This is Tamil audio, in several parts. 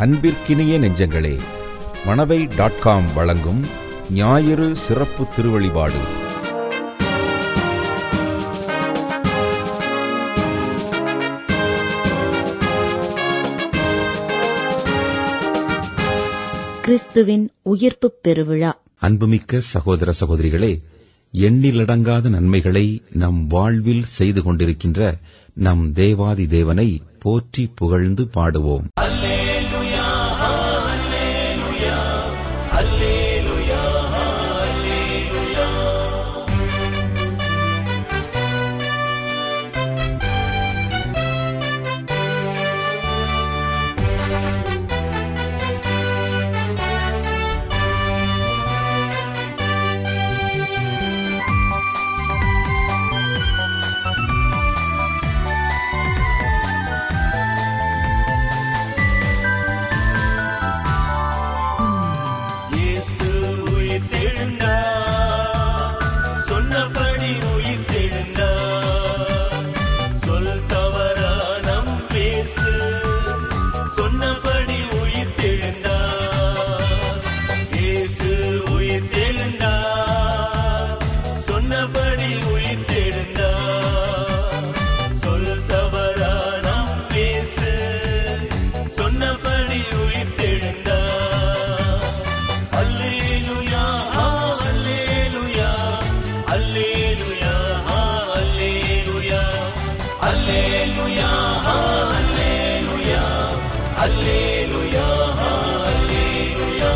அன்பிற்கினிய நெஞ்சங்களே மணவை டாட் காம் வழங்கும் ஞாயிறு சிறப்பு திருவழிபாடு கிறிஸ்துவின் உயிர்ப்புப் பெருவிழா அன்புமிக்க சகோதர சகோதரிகளே எண்ணிலடங்காத நன்மைகளை நம் வாழ்வில் செய்து கொண்டிருக்கின்ற நம் தேவாதி தேவனை போற்றி புகழ்ந்து பாடுவோம் இயேசு உயிர்த்தெழுந்தார். சொன்னபடி உயிர்த்தெழுந்தார். சொல் தவறா நம் பேசு. சொன்னபடி உயிர்த்தெழுந்தார். இயேசு உயிர்த்தெழுந்தார். சொன்னபடி உயிர்த்தெழுந்தார். சொல் தவறா நம் பேசு. சொன்னபடி உயிர்த்தெழுந்தார். அல்லேலூயா அல்லேலூயா அல்லேலூயா அல்லேலூயா அல்லேலூயா அல்லேலூயா அல்லேலூயா அல்லேலூயா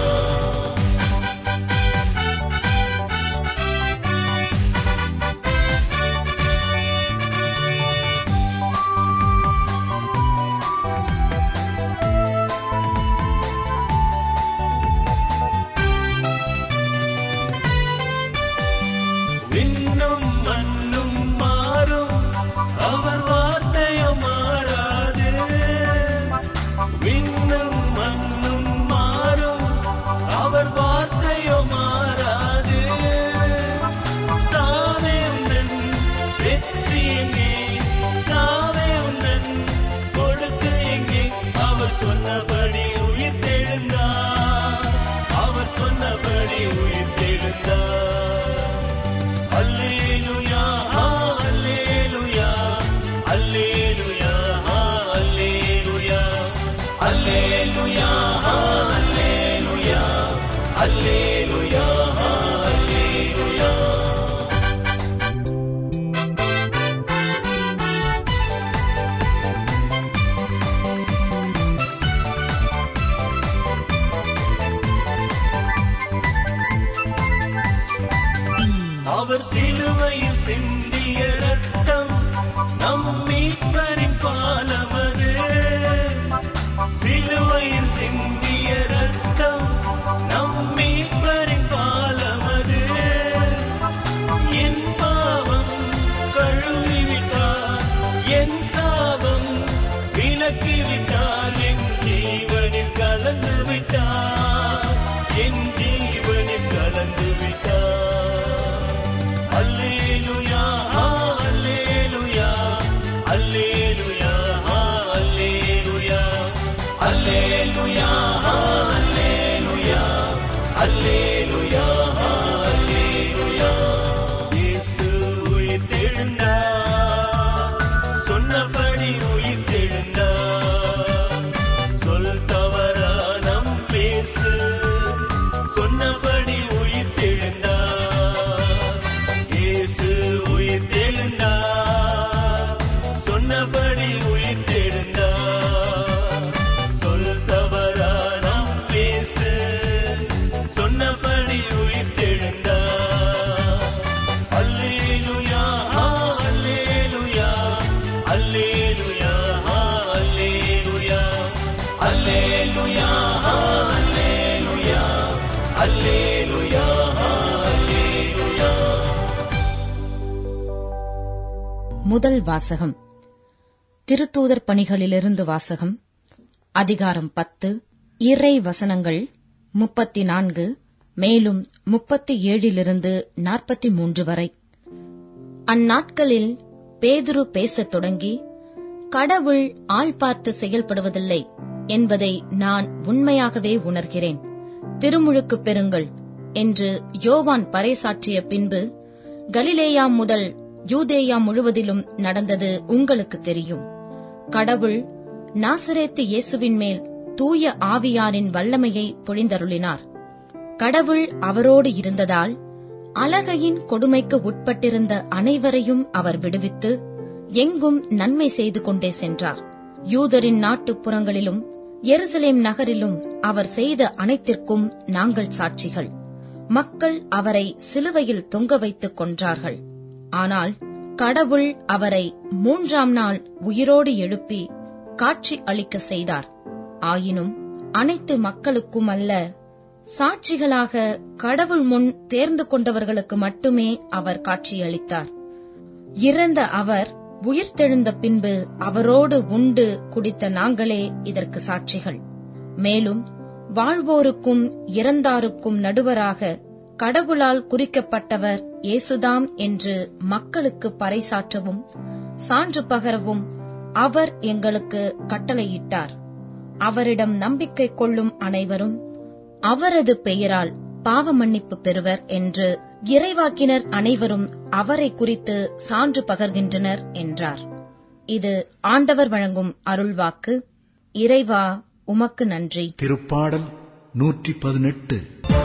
விண்ணும் மண்ணும் மாறும் அவர் வார்த்தையோ மாறாது விண்ணும் மண்ணும் மாறும் அவர் வார்த்தையோ மாறாது சாவே உந்தன் வெற்றி எங்கே சாவே உந்தன் கொடுத்து எங்கே அவர் சொன்னபடி உயிர் தெழுந்தார் அவர் சொன்னபடி உயிர் தெழுந்தார் அல்லேலூயா அல்லேலூயா அல்லேலூயா அல்லேலூயா அல்லேலூயா அல்லேலூயா அல்லேலூயா அல்லேலூயா அவர் சிலுவையில் சிந்திய ரத்தம் நம் மீட்பரின் பாலமது சிலுவையில் சிந்திய ரத்தம் நம் மீட்பரின் பாலமது என் பாவம் கழுவிவிட்டார் என் சாபம் விலக்கிவிட்டார் என் ஜீவனில் கலந்து விட்டார் என் ஜீவனில் கலந்து விட்டார் அல்லேலூயா அல்லேலூயா அல்லேலூயா அல்லேலூயா அல்லேலூயா அல்லேலூயா அல்லேலூயா அல்லேலூயா இயேசு உயிர்த்தெழுந்தார் சொன்னபடி உயிர்த்தெழுந்தார் சொல் தவறா நம் பேசு சொன்னபடி உயிர்த்தெழுந்தார் இயேசு உயிர்த்தெழுந்தார் சொன்னபடி உயிர்த்தெழுந்தார் சொல் தவறா நம் பேசு சொன்னபடி உயிர்த்தெழுந்தார் அல்லேலூயா அல்லேலூயா அல்லேலூயா அல்லேலூயா அல்லேலூயா அல்லேலூயா அல்லேலூயா அல்லேலூயா முதல் வாசகம் திருத்தூதர் பணிகளிலிருந்து வாசகம் அதிகாரம் பத்து இறை வசனங்கள் முப்பத்தி நான்கு மேலும் முப்பத்தி ஏழிலிருந்து நாற்பத்தி மூன்று வரை அந்நாட்களில் பேதுரு பேசத் தொடங்கி கடவுள் ஆள் பார்த்து செயல்படுவதில்லை என்பதை நான் உண்மையாகவே உணர்கிறேன் திருமுழுக்கு பெறுங்கள் என்று யோவான் பறைசாற்றிய பின்பு கலிலேயா முதல் யூதேயா முழுவதிலும் நடந்தது உங்களுக்கு தெரியும் கடவுள் நாசரேத்து இயேசுவின் மேல் தூய ஆவியாரின் வல்லமையை பொழிந்தருளினார் கடவுள் அவரோடு இருந்ததால் அலகையின் கொடுமைக்கு உட்பட்டிருந்த அனைவரையும் அவர் விடுவித்து எங்கும் நன்மை செய்து கொண்டே சென்றார் யூதரின் நாட்டுப்புறங்களிலும் எருசலேம் நகரிலும் அவர் செய்த அனைத்திற்கும் நாங்கள் சாட்சிகள் மக்கள் அவரை சிலுவையில் தொங்க வைத்துக் கொன்றார்கள் ஆனால் கடவுள் அவரை மூன்றாம் நாள் உயிரோடு எழுப்பி காட்சி அளிக்க செய்தார் ஆயினும் அனைத்து மக்களுக்கும் அல்ல சாட்சிகளாக கடவுள் முன் தேர்ந்து கொண்டவர்களுக்கு மட்டுமே அவர் காட்சியளித்தார் இறந்த அவர் உயிர்த்தெழுந்த பின்பு அவரோடு உண்டு குடித்த நாங்களே இதற்கு சாட்சிகள் மேலும் வாழ்வோருக்கும் இறந்தாருக்கும் நடுவராக கடவுளால் குறிக்கப்பட்டவர் இயேசுதாம் என்று மக்களுக்கு பறைசாற்றவும் சான்று பகரவும் அவர் எங்களுக்கு கட்டளையிட்டார் அவரிடம் நம்பிக்கை கொள்ளும் அனைவரும் அவரது பெயரால் பாவ மன்னிப்பு பெறுவர் என்று இறைவாக்கினர் அனைவரும் அவரை குறித்து சான்று பகர்கின்றனர் என்றார் இது ஆண்டவர் வழங்கும் அருள்வாக்கு இறைவா உமக்கு நன்றி திருப்பாடல் நூற்றி பதினெட்டு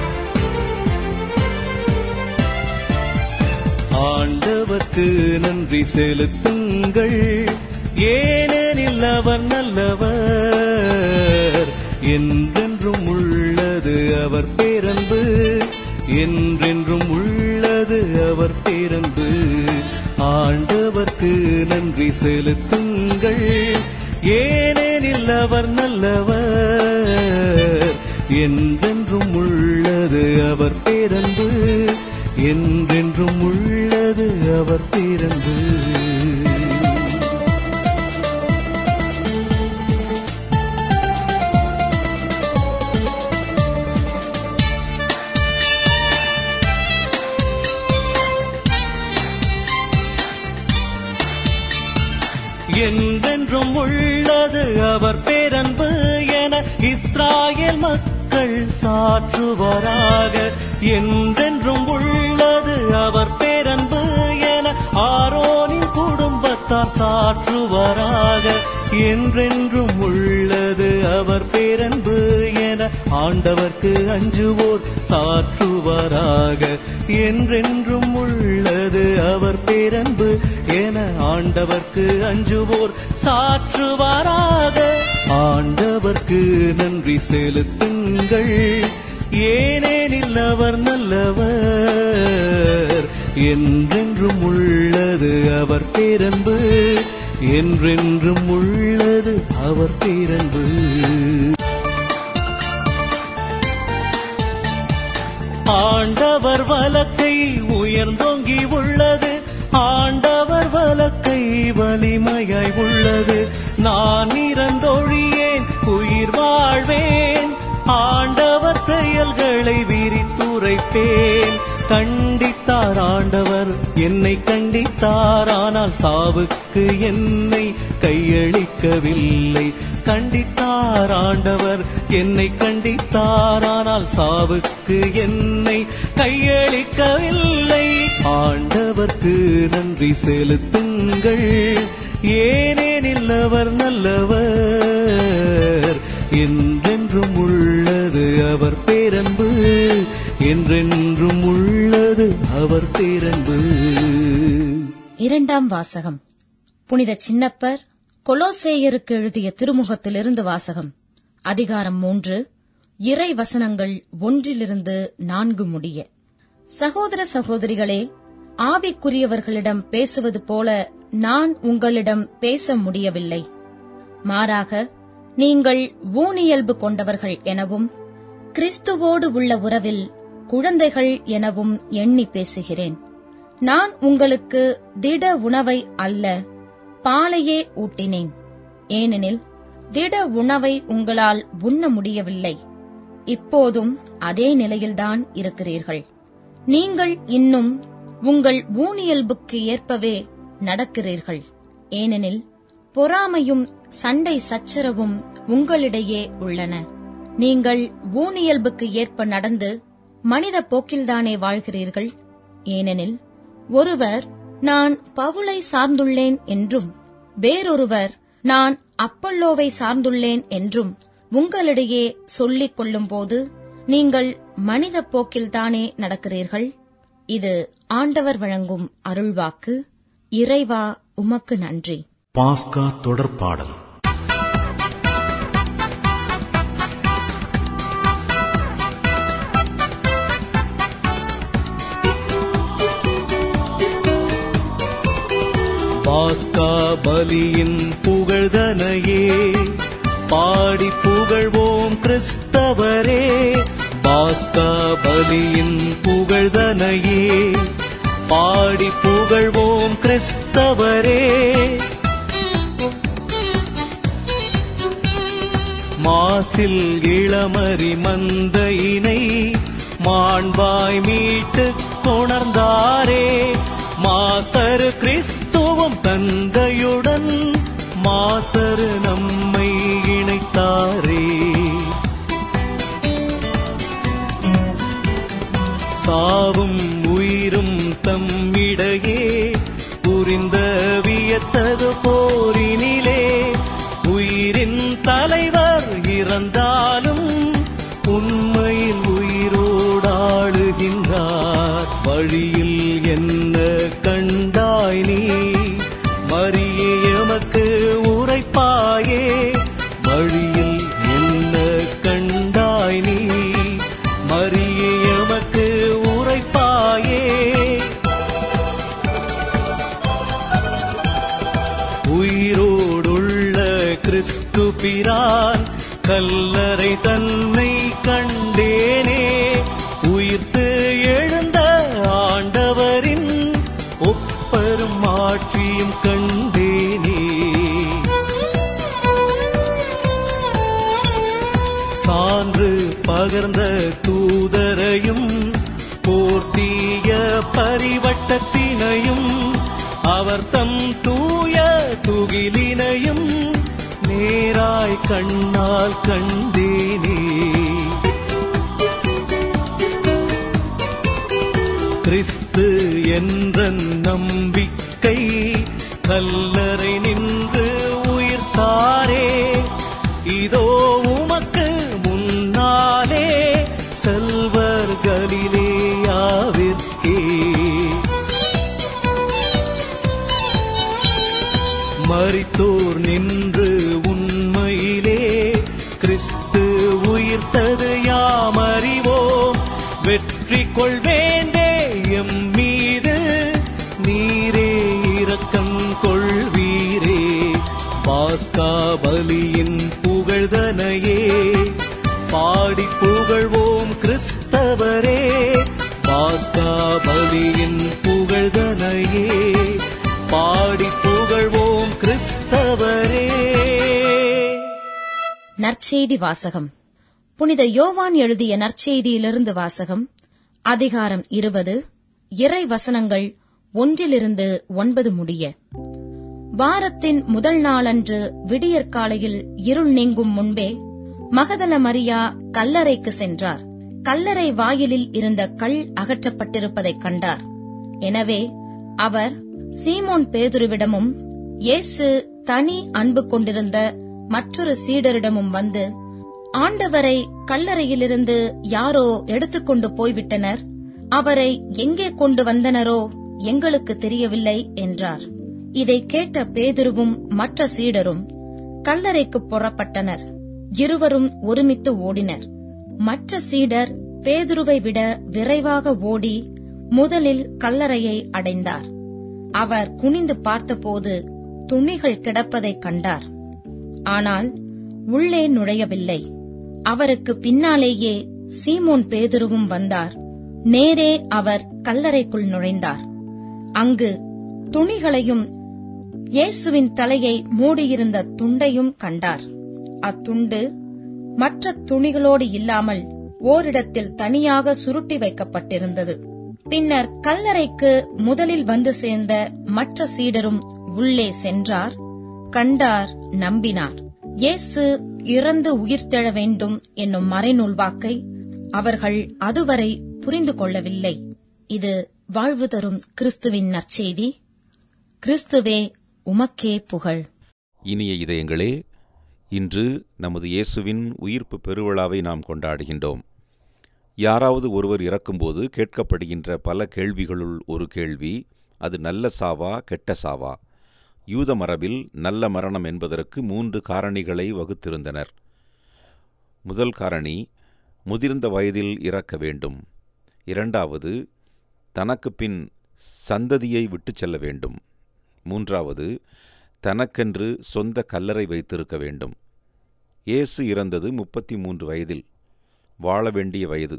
ஆண்டவர்க்கு நன்றி செலுத்துங்கள் ஏனெனில் அவர் நல்லவர் என்றென்றும் உள்ளது அவர் பேரன்பு என்றென்றும் உள்ளது அவர் பேரன்பு ஆண்டவர்க்கு நன்றி செலுத்துங்கள் ஏனெனில் அவர் நல்லவர் என்றென்றும் உள்ளது அவர் பேரன்பு என்றென்றும் உள்ளது அவர் பேரன்பு என்றென்றும் உள்ளது அவர் பேரன்பு என இஸ்ராயேல் மக்கள் சாற்றுவராக என்றென்றும் உள்ளது அவர் பேரன்பு என ஆரோனின் குடும்பத்தார் சாற்றுவராக என்றென்றும் உள்ளது அவர் பேரன்பு என ஆண்டவர்க்கு அஞ்சுவோர் சாற்றுவராக என்றென்றும் உள்ளது அவர் பேரன்பு என ஆண்டவர்க்கு அஞ்சுவோர் சாற்றுவாராக ஆண்டவர்க்கு நன்றி செலுத்துங்கள் ஏனெனில் அவர் நல்லவர் என்றென்றும் உள்ளது அவர் பேரன்பு என்றென்றும் உள்ளது அவர் பேரன்பு ஆண்டவர் வலக்கை உயர்ந்தோங்கி உள்ளது ஆண்டவர் வலக்கை வலிமையாய் உள்ளது நான் இறந்தொழியேன் உயிர் வாழ்வேன் ஆண்டவர் செயல்களை விரித்துரைப்பேன் கண்டித்தார் ஆண்டவர் என்னை கண்டித்தார் ஆனால் சாவுக்கு என்னை கையளிக்கவில்லை கண்டித்தார் ஆண்டவர் என்னை கண்டித்தார் ஆனால் சாவுக்கு என்னை கையளிக்கவில்லை ஆண்டவர்க்கு நன்றி செலுத்துங்கள் ஏனேனில் அவர் நல்லவர் என்றென்றும் உள்ளது அவர் பேரன்பு என்றென்றும் உள்ளது அவர் பேரன்பு இரண்டாம் வாசகம் புனித சின்னப்பர் கொலோசேயருக்கு எழுதிய திருமுகத்திலிருந்து வாசகம் அதிகாரம் மூன்று இறை வசனங்கள் ஒன்றிலிருந்து நான்கு முடிய சகோதர சகோதரிகளே ஆவிக்குரியவர்களிடம் பேசுவது போல நான் உங்களிடம் பேச முடியவில்லை மாறாக நீங்கள் ஊனியல்பு கொண்டவர்கள் எனவும் கிறிஸ்துவோடு உள்ள உறவில் குழந்தைகள் எனவும் எண்ணி பேசுகிறேன் நான் உங்களுக்கு திட உணவை அல்ல பாலையே ஊட்டினேன் ஏனெனில் திட உணவை உங்களால் உண்ண முடியவில்லை இப்போதும் அதே நிலையில்தான் இருக்கிறீர்கள் நீங்கள் இன்னும் உங்கள் ஊனியல்புக்கு ஏற்பவே நடக்கிறீர்கள் ஏனெனில் பொறாமையும் சண்டை சச்சரவும் உங்களிடையே உள்ளன நீங்கள் ஊனியல்புக்கு ஏற்ப நடந்து மனித போக்கில்தானே வாழ்கிறீர்கள் ஏனெனில் ஒருவர் நான் பவுலை சார்ந்துள்ளேன் என்றும் வேறொருவர் நான் அப்பல்லோவை சார்ந்துள்ளேன் என்றும் உங்களிடையே சொல்லிக் கொள்ளும்போது நீங்கள் மனித போக்கில்தானே நடக்கிறீர்கள் இது ஆண்டவர் வழங்கும் அருள்வாக்கு இறைவா உமக்கு நன்றி பாஸ்கா தொடர்பாடல் பாஸ்கா பலியின் புகழ்தனையே பாடி புகழ்வோம் கிறிஸ்தவரே பாஸ்கா பலியின் புகழ்தனையே பாடி புகழ்வோம் கிறிஸ்தவரே மாசில் இளமரி மந்தையினை மாண்பாய் மீட்டு கொணர்ந்தாரே மாசரு கிறிஸ்துவும் தந்தையுடன் மாசரு நம்மை இணைத்தாரே சாவும் உயிரும் தம்மிடையே புரிந்த வியத்தகு போரினிலே உயிரின் தலைவர் இறந்தாலும் உண்மையில் உயிரோடாளுகின்றார் வழியில் என்ன கண்டாய் நீ மரியே எமக்கு உரைப்பாயே வழியில் என்ன கண்டாய் நீ மரியே எமக்கு உரைப்பாயே உயிரோடுள்ள கிறிஸ்து பிரான் கல்லறை தன்னை கண்டேனே உயிர்த்து எழுந்த ஆண்டவரின் ஒப்பரும் ஆட்சியும் கண்டேனே சான்று பகர்ந்த தூதரையும் போர்த்திய பரிவட்டத்தினையும் அவர் தம் தூய துகிலினையும் நேராய் கண்ணால் கண்டேனே கிறிஸ்து என்ற நம்பிக்கை கல்லறை நின்று உயிர்த்தாரே இதோ உமக்கு முன்னாலே செல்வர் கலிலேயாவிற்கே மரித்தோர் நின்று உண்மையிலே கிறிஸ்து உயிர்த்தது யாம் அறிவோம் வெற்றி கொள்வேண்டே எம் மீது நீரே இரக்கம் கொள்வீரே பாஸ்கா பலியின் புகழ்தனையே பாடி புகழ்வோம் கிறிஸ்தவரே பாஸ்கா பலியின் புகழ்தனையே பாடி புகழ்வோம் கிறிஸ்தவரே நற்செய்தி வாசகம் புனித யோவான் எழுதிய நற்செய்தியிலிருந்து வாசகம் அதிகாரம் இருபது இறை வசனங்கள் ஒன்றிலிருந்து ஒன்பது முடிய வாரத்தின் முதல் நாளன்று விடியற்காலையில் இருள் நீங்கும் முன்பே மகதல மரியா கல்லறைக்கு சென்றார் கல்லறை வாயிலில் இருந்த கல் அகற்றப்பட்டிருப்பதைக் கண்டார் எனவே அவர் சீமோன் பேதுருவிடமும் இயேசு தனி அன்பு கொண்டிருந்த மற்றொரு சீடரிடமும் வந்து ஆண்டவரை கல்லறையிலிருந்து யாரோ எடுத்துக்கொண்டு போய்விட்டனர் அவரை எங்கே கொண்டு வந்தனரோ எங்களுக்கு தெரியவில்லை என்றார் இதை கேட்ட பேதுருவும் மற்ற சீடரும் கல்லறைக்கு புறப்பட்டனர் இருவரும் ஒருமித்து ஓடினர் மற்ற சீடர் பேதுருவை விட விரைவாக ஓடி முதலில் கல்லறையை அடைந்தார் அவர் குனிந்து பார்த்தபோது துணிகள் கிடப்பதைக் கண்டார் ஆனால் உள்ளே நுழையவில்லை அவருக்கு பின்னாலேயே சீமோன் பேதுருவும் வந்தார் நேரே அவர் கல்லறைக்குள் நுழைந்தார் அங்கு துணிகளையும் இயேசுவின் தலையை மூடியிருந்த துண்டையும் கண்டார் அத்துண்டு மற்ற துணிகளோடு இல்லாமல் ஓரிடத்தில் தனியாக சுருட்டி வைக்கப்பட்டிருந்தது பின்னர் கல்லறைக்கு முதலில் வந்து சேர்ந்த மற்ற சீடரும் உள்ளே சென்றார் கண்டார் நம்பினார் இயேசு இறந்து உயிர்த்தெழ வேண்டும் என்னும் மறைநூல் வாக்கை அவர்கள் அதுவரை புரிந்து கொள்ளவில்லை இது வாழ்வு தரும் கிறிஸ்துவின் நற்செய்தி கிறிஸ்துவே உமக்கே புகழ் இனிய இதயங்களே இன்று நமது இயேசுவின் உயிர்ப்பு பெருவிழாவை நாம் கொண்டாடுகின்றோம் யாராவது ஒருவர் இறக்கும்போது கேட்கப்படுகின்ற பல கேள்விகளுள் ஒரு கேள்வி அது நல்ல சாவா கெட்ட சாவா யூத மரபில் நல்ல மரணம் என்பதற்கு மூன்று காரணிகளை வகுத்திருந்தனர் முதல் காரணி முதிர்ந்த வயதில் இறக்க வேண்டும் இரண்டாவது தனக்கு பின் சந்ததியை விட்டுச் செல்ல வேண்டும் மூன்றாவது தனக்கென்று சொந்த கல்லறை வைத்திருக்க வேண்டும் இயேசு இறந்தது முப்பத்தி மூன்று வயதில் வாழ வேண்டிய வயது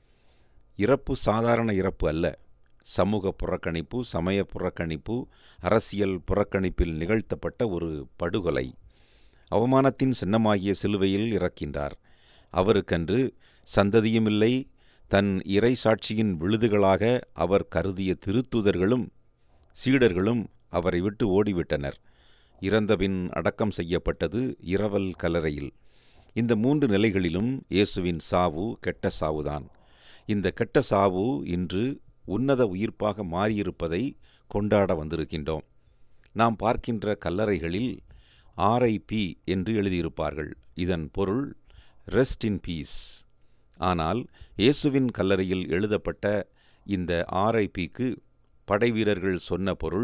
இறப்பு சாதாரண இறப்பு அல்ல சமூக புறக்கணிப்பு சமய புறக்கணிப்பு அரசியல் புறக்கணிப்பில் நிகழ்த்தப்பட்ட ஒரு படுகொலை அவமானத்தின் சின்னமாகிய சிலுவையில் இறக்கின்றார் அவருக்கென்று சந்ததியுமில்லை தன் இறை சாட்சியின் விழுதுகளாக அவர் கருதிய திருத்துதர்களும் சீடர்களும் அவரை விட்டு ஓடிவிட்டனர் இறந்தபின் அடக்கம் செய்யப்பட்டது இரவல் கல்லறையில் இந்த மூன்று நிலைகளிலும் இயேசுவின் சாவு கெட்ட சாவுதான் இந்த கெட்ட சாவு இன்று உன்னத உயிர்ப்பாக மாறியிருப்பதை கொண்டாட வந்திருக்கின்றோம் நாம் பார்க்கின்ற கல்லறைகளில் ஆர்ஐபி என்று எழுதியிருப்பார்கள் இதன் பொருள் ரெஸ்ட் இன் பீஸ் ஆனால் இயேசுவின் கல்லறையில் எழுதப்பட்ட இந்த ஆர்ஐபிக்கு படைவீரர்கள் சொன்ன பொருள்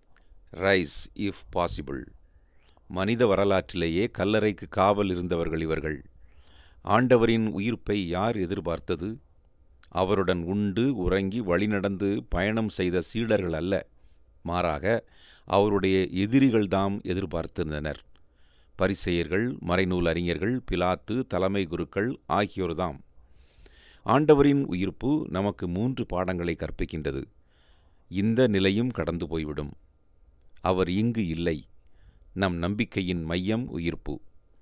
ரைஸ் இஃப் பாசிபிள் மனித வரலாற்றிலேயே கல்லறைக்கு காவல் இருந்தவர்கள் இவர்கள் ஆண்டவரின் உயிர்ப்பை யார் எதிர்பார்த்தது அவருடன் உண்டு உறங்கி வழிநடந்து பயணம் செய்த சீடர்கள் அல்ல மாறாக அவருடைய எதிரிகள்தாம் எதிர்பார்த்திருந்தனர் பரிசெயர்கள் மறைநூல் அறிஞர்கள் பிலாத்து தலைமை குருக்கள் ஆகியோர்தாம் ஆண்டவரின் உயிர்ப்பு நமக்கு மூன்று பாடங்களை கற்பிக்கின்றது இந்த நிலையும் கடந்து போய்விடும் அவர் இங்கு இல்லை நம் நம்பிக்கையின் மையம் உயிர்ப்பு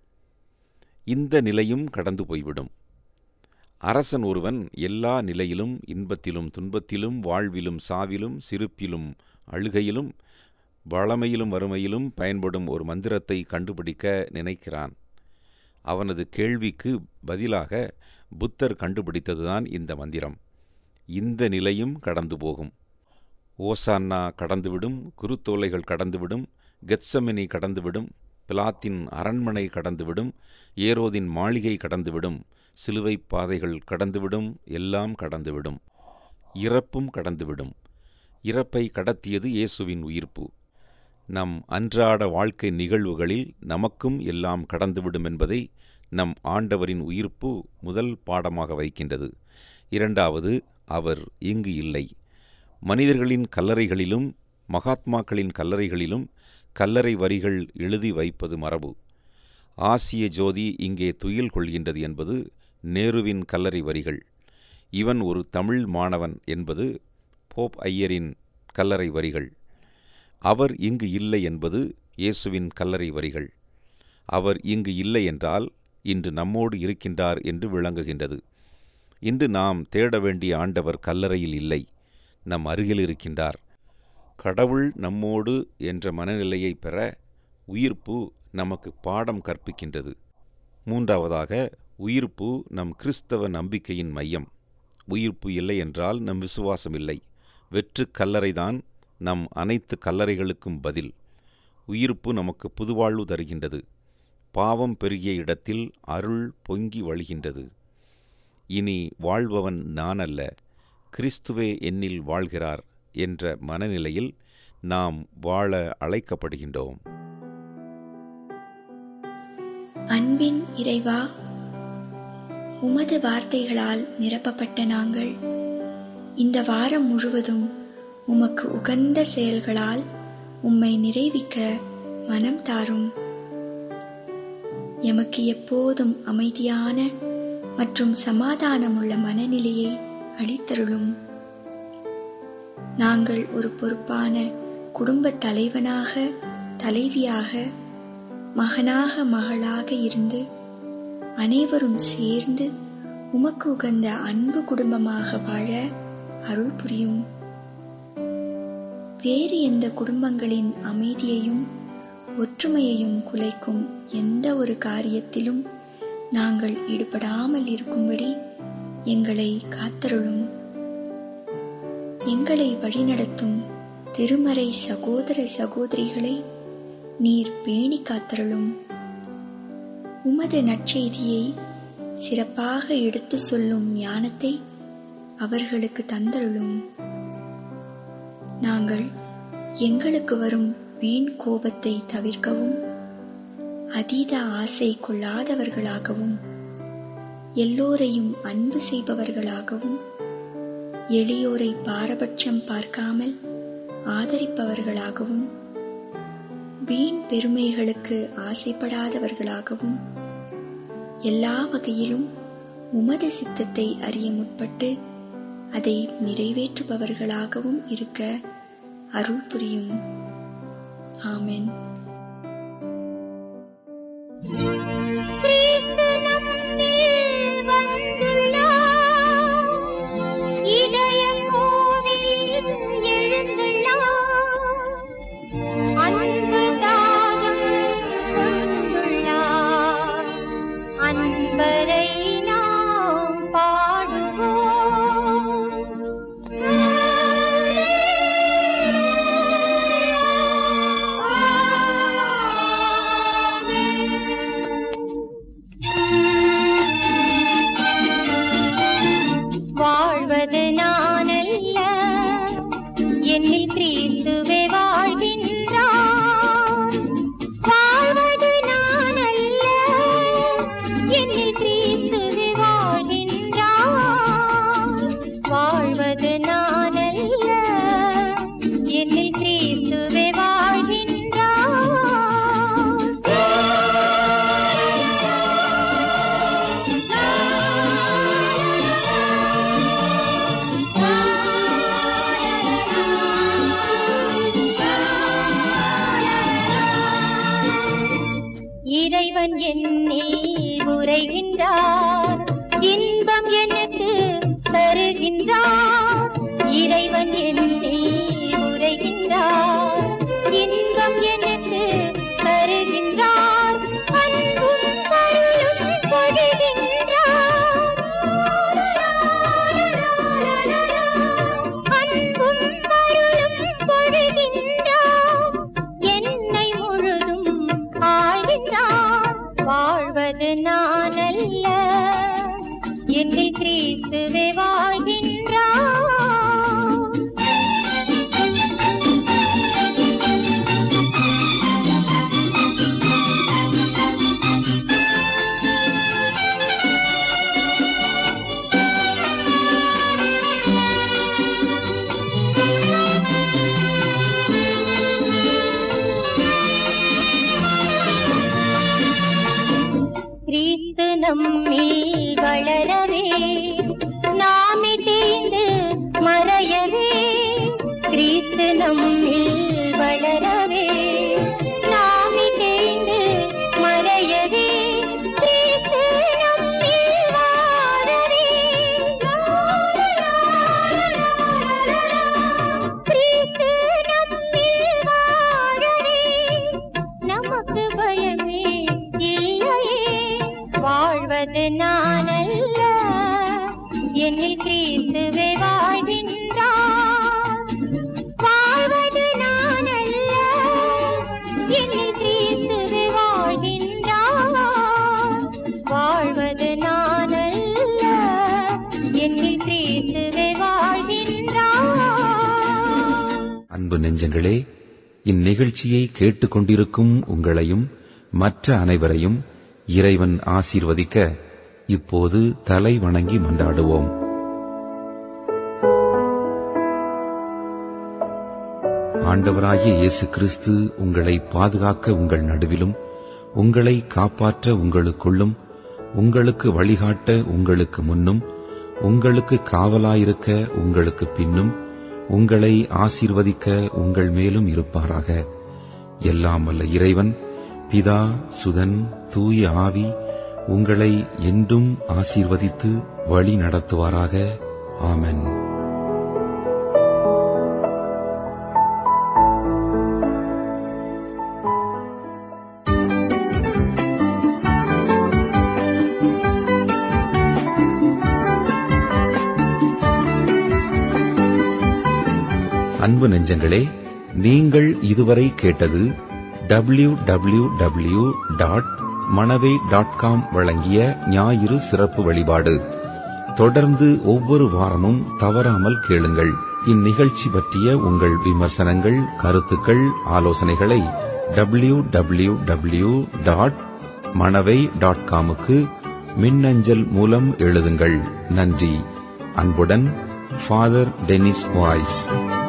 இந்த நிலையும் கடந்து போய்விடும் அரசன் ஒருவன் எல்லா நிலையிலும் இன்பத்திலும் துன்பத்திலும் வாழ்விலும் சாவிலும் சிரிப்பிலும் அழுகையிலும் வளமையிலும் வறுமையிலும் பயன்படும் ஒரு மந்திரத்தை கண்டுபிடிக்க நினைக்கிறான் அவனது கேள்விக்கு பதிலாக புத்தர் கண்டுபிடித்ததுதான் இந்த மந்திரம் இந்த நிலையும் கடந்து போகும் ஓசான்னா கடந்துவிடும் குருத்தோலைகள் கடந்துவிடும் கெத்சமினி கடந்துவிடும் பிலாத்தின் அரண்மனை கடந்துவிடும் ஏரோதின் மாளிகை கடந்துவிடும் சிலுவை பாதைகள் கடந்துவிடும் எல்லாம் கடந்துவிடும் இறப்பும் கடந்துவிடும் இறப்பை கடத்தியது இயேசுவின் உயிர்ப்பு நம் அன்றாட வாழ்க்கை நிகழ்வுகளில் நமக்கும் எல்லாம் கடந்துவிடும் என்பதை நம் ஆண்டவரின் உயிர்ப்பு முதல் பாடமாக வைக்கின்றது இரண்டாவது அவர் இங்கு இல்லை மனிதர்களின் கல்லறைகளிலும் மகாத்மாக்களின் கல்லறைகளிலும் கல்லறை வரிகள் எழுதி வைப்பது மரபு ஆசிய ஜோதி இங்கே துயில் கொள்கின்றது என்பது நேருவின் கல்லறை வரிகள் இவன் ஒரு தமிழ் மாணவன் என்பது போப் ஐயரின் கல்லறை வரிகள் அவர் இங்கு இல்லை என்பது இயேசுவின் கல்லறை வரிகள் அவர் இங்கு இல்லை என்றால் இன்று நம்மோடு இருக்கின்றார் என்று விளங்குகின்றது இன்று நாம் தேட வேண்டிய ஆண்டவர் கல்லறையில் இல்லை நம் அருகில் இருக்கின்றார் கடவுள் நம்மோடு என்ற மனநிலையை பெற உயிர்ப்பு நமக்கு பாடம் கற்பிக்கின்றது மூன்றாவதாக உயிர்ப்பு நம் கிறிஸ்தவ நம்பிக்கையின் மையம் உயிர்ப்பு இல்லை என்றால் நம் விசுவாசம் இல்லை வெற்று கல்லறைதான் நம் அனைத்து கல்லறைகளுக்கும் பதில் உயிர்ப்பு நமக்கு புதுவாழ்வு தருகின்றது பாவம் பெருகிய இடத்தில் அருள் பொங்கி வழிகின்றது இனி வாழ்பவன் நான் அல்ல கிறிஸ்துவே என்னில் வாழ்கிறார் என்ற மனநிலையில் நாம் வாழ அழைக்கப்படுகின்றோம் அன்பின் இறைவா உமது வார்த்தைகளால் நிரப்பப்பட்ட நாங்கள் இந்த வாரம் முழுவதும் உமக்கு உகந்த செயல்களால் உம்மை நிறைவிக்க மனம் தாரும் எமக்கு எப்போதும் அமைதியான மற்றும் சமாதானமுள்ள மனநிலையை அளித்தருளும் நாங்கள் ஒரு பொறுப்பான குடும்ப தலைவனாக தலைவியாக மகனாக மகளாக இருந்து அனைவரும் சேர்ந்து உமக்கு உகந்த அன்பு குடும்பமாக வாழ அருள் புரியும் வேறு எந்த குடும்பங்களின் அமைதியையும் ஒற்றுமையையும் குலைக்கும் எந்த ஒரு காரியத்திலும் நாங்கள் ஈடுபடாமல் இருக்கும்படி எங்களை காத்தருளும் எங்களை வழிநடத்தும் திருமறை சகோதர சகோதரிகளை நீர் பேணி காத்தருளும் உமது நற்செய்தியை சிறப்பாக எடுத்து சொல்லும் ஞானத்தை அவர்களுக்கு தந்தருளும் நாங்கள் எங்களுக்கு வரும் வீண் கோபத்தை தவிர்க்கவும் அதீத ஆசை கொள்ளாதவர்களாகவும் எல்லோரையும் அன்பு செய்பவர்களாகவும் எளியோரை பாரபட்சம் பார்க்காமல் ஆதரிப்பவர்களாகவும் வீண் பெருமைகளுக்கு ஆசைப்படாதவர்களாகவும் எல்லா வகையிலும் உமது சித்தத்தை அறிய முற்பட்டு அதை நிறைவேற்றுபவர்களாகவும் இருக்க அருள் புரியும் ஆமென் கிறிஸ்து நம்மில் வந்துள்ளார். இதய கோவில் எழுந்துள்ளார். அன்பு தாகம் கொண்டுள்ளார். அன்பரை நாம் வாழ்வது நானல்ல என்னில் கிறிஸ்துவே வாழ்கின்றார் வாழ்வது நானல்ல என்னில் கிறிஸ்துவே வாழ்கின்றார் வாழ்வது நானல்ல என்னில் கிறிஸ்துவே வாழ்கின்றார் இறைவன் என்னில் உரைகின்றார் இன்பம் எனக்கு தருகின்றார் இறைவன் என்னில் உரைகின்றார் இன்பம் எனக்கு தருகின்றார் அன்பும் அருளும் பொழிகின்றார் அன்பும் அருளும் பொழிகின்றார் என்னை முழுதும் ஆழ்கின்றார் வாழ்வது நான் அல்ல என்னில் கிறிஸ்துவே வாழ்கின்றார் கிறிஸ்து நம்மில் வளரவே நாமே தேய்ந்து மறையவே கிறிஸ்து நம்மில் வளரவே நாமே தேய்ந்து மறையவே கிறிஸ்து நம்மில் வாழவே கிறிஸ்து நம்மில் வாழவே நமக்கு பயமே இல்லையே வாழ்வது நான் அல்ல என்னில் கிறிஸ்துவே வாழ்கின்றார் வாழ்வது நான் அல்ல என்னில் கிறிஸ்துவே வாழ்கின்றார் வாழ்வது நான் அல்ல என்னில் கிறிஸ்துவே வாழ்கின்றார் அன்பு நெஞ்சங்களே இந்நிகழ்ச்சியை கேட்டுக்கொண்டிருக்கும் உங்களையும் மற்ற அனைவரையும் இறைவன் ஆசீர்வதிக்க இப்போது தலை வணங்கி மன்றாடுவோம் ஆண்டவராகிய இயேசு கிறிஸ்து உங்களை பாதுகாக்க உங்கள் நடுவிலும் உங்களை காப்பாற்ற உங்களுக்குள்ளும் உங்களுக்கு வழிகாட்ட உங்களுக்கு முன்னும் உங்களுக்கு காவலாயிருக்க உங்களுக்கு பின்னும் உங்களை ஆசீர்வதிக்க உங்கள் மேலும் இருப்பாராக எல்லாம் வல்ல இறைவன் பிதா சுதன் தூய ஆவி உங்களை என்றும் ஆசீர்வதித்து வழி நடத்துவாராக ஆமென் அன்பு நெஞ்சங்களே நீங்கள் இதுவரை கேட்டது W W W dot Manavai dot com வழங்கிய ஞாயிறு சிறப்பு வழிபாடு தொடர்ந்து ஒவ்வொரு வாரமும் தவறாமல் கேளுங்கள் இந்நிகழ்ச்சி பற்றிய உங்கள் விமர்சனங்கள் கருத்துக்கள் ஆலோசனைகளை W W W dot Manavai dot காமுக்கு மின்னஞ்சல் மூலம் எழுதுங்கள் நன்றி அன்புடன் ஃபாதர் டெனிஸ் வாய்ஸ்